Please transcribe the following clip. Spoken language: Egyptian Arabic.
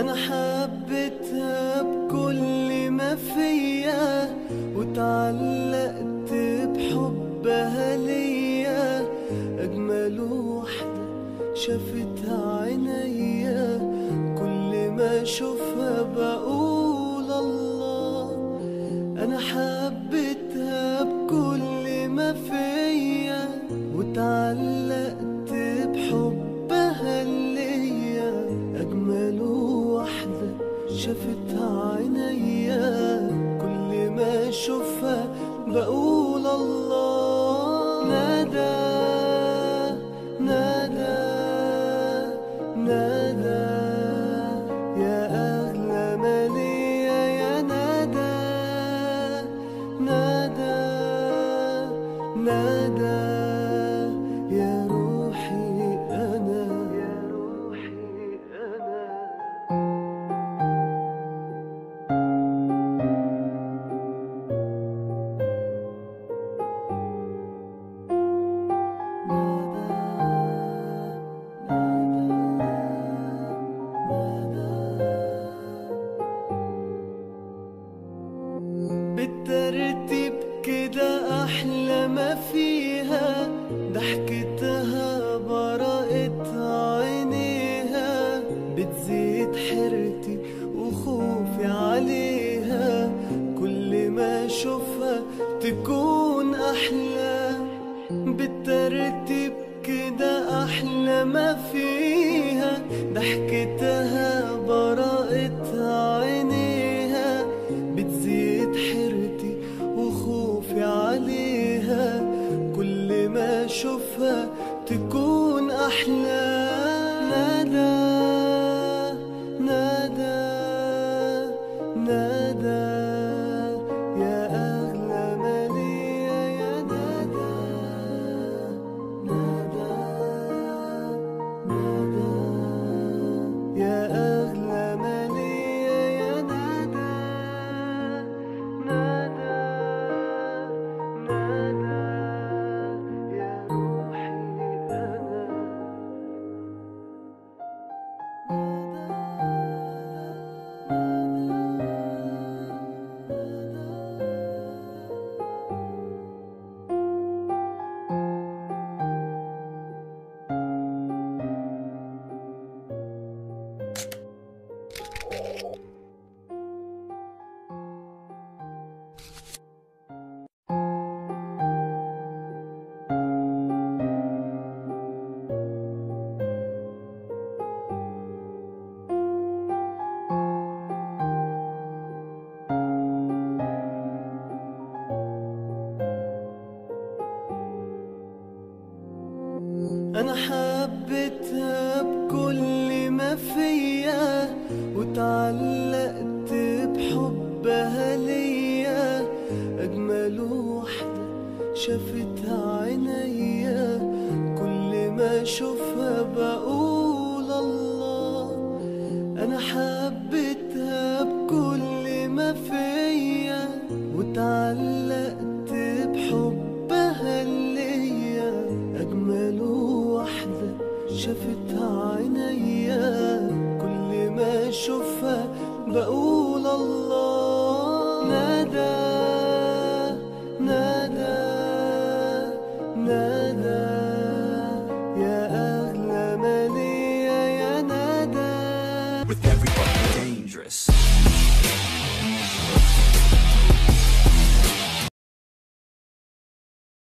أنا حبيتها بكل ما فيا وتعلقت بحبها ليا أجمل وحدة شافتها عينيا كل ما أشوفها بقول الله أنا حبيتها بكل ما فيا وتعلقت بحبها ليا أجمل وحدة شافتها عينيا كل ما أشوفها بقول الله نادى نادى نادى يا أغلى ما ليا يا نادى نادى نادى يا روحي أنا يا روحي أنا بالترتيب كده أحلى ما فيها ضحكتها براءة عينيها بتزيد حيرتي وخوفي عليها كل ما أشوفها تكون أحلى بالترتيب كده أحلى ما فيها ضحكتها براءة عينيها بتزيد حيرتي وخوفي عليها كل ما أشوفها تكون أحلى نادى نادى نادى يا أغلى ما ليا يا نادى نادى نادى يا أغلى ما ليا يا نادى نادى نادى يا روحي أنا أنا حبيتها بكل ما فيا وتعلقت بحبها ليا أجمل وحدة شافتها عينيا كل ما أشوفها بقول الله أنا حبيتها بكل ما فيا وتعلقت بحبها ليا أجمل وحدة شافتها عينيا كل ما أشوفها بقول الله نادى نادى نادى يا أغلى ما ليا يا نادى with everybody dangerous.